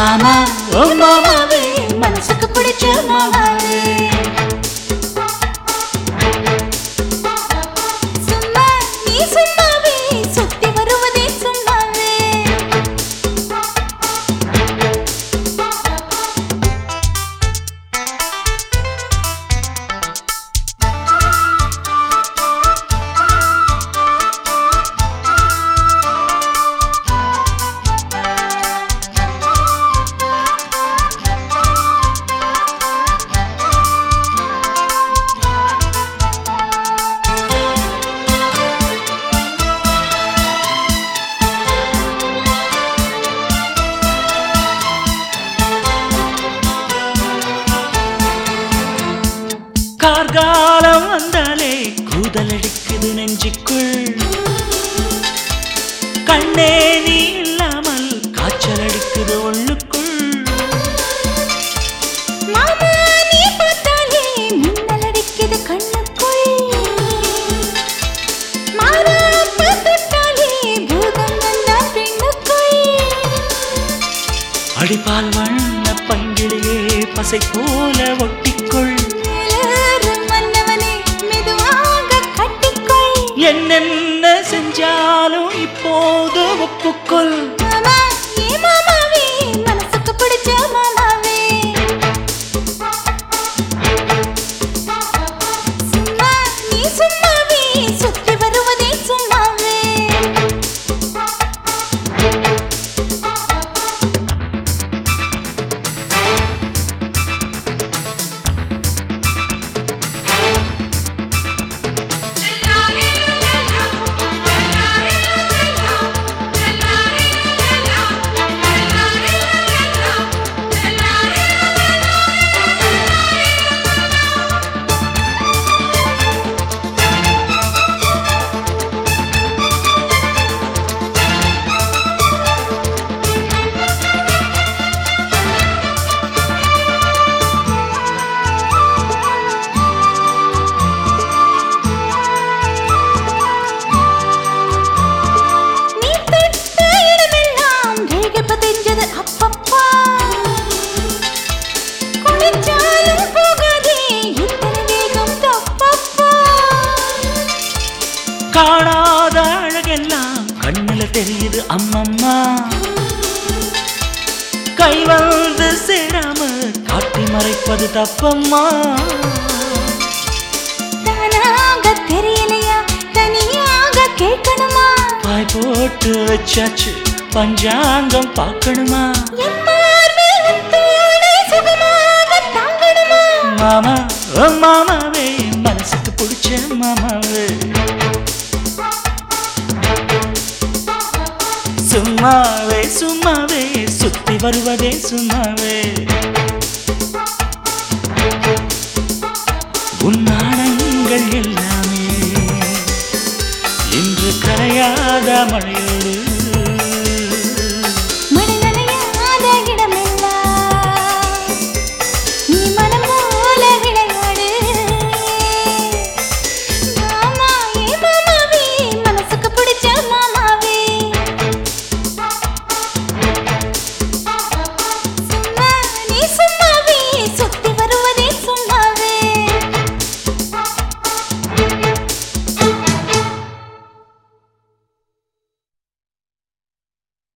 மாமா ஓ மாமாவே மனசுக்கு பிடிச்ச மாமாவே சும்மா நீ சும்மாவே சுத்தி வருவதே சும்மாவே கார்காலம் வந்தாலே கூதலடிக்குது நெஞ்சுக்குள் கண்ணே நீ இல்லாமல் காய்ச்சல் அடிக்குது உள்ளுக்குள் மாமா நீ பார்த்தாலே மின்னல் அடிக்குது கண்ணுக்குள் மாறாப்பு தொட்டாலே பூதம் வந்தா பெண்ணுக்குள் அடிப்பால் வண்ண பங்கிலேயே பசை போல ஒட்டிக்கொள் மேலேறும் மன்னவனே மெதுவாக கட்டிக்கொள் என்னென்ன செஞ்சாலும் இப்போது ஒப்புக்கொள் மாமா ஏ மாமாவே மனசுக்கு பிடிச்ச மாமாவே சும்மா நீ சும்மாவே சுத்தி வருவதே சும்மாவே நீ தொட்ட இடமெல்லாம் வேக பதிஞ்சது அப்பப்பா குளிச்சாலும் போகாதே இத்தனை வேகம் தப்பப்பா காணாத அழகெல்லாம் கண்ணுல தெரியுது அம்மம்மா கை வந்து சேராம காட்டி மறைப்பது தப்பம்மா தானாக தெரியலையா தனியாக கேட்கணுமா பாய் போட்டு வச்சாச்சு பஞ்சாங்கம் பார்க்கணுமா என் மார்பில் உன் தோளை சுகமாக தாங்கணுமா மாமா ஓ மாமாவே மனசுக்கு பிடிச்ச மாமாவே சும்மாவே சும்மாவே சுத்தி வருவதே சும்மாவே உன் நாணங்கள் எல்லாமே இன்று கரையாத மழையோ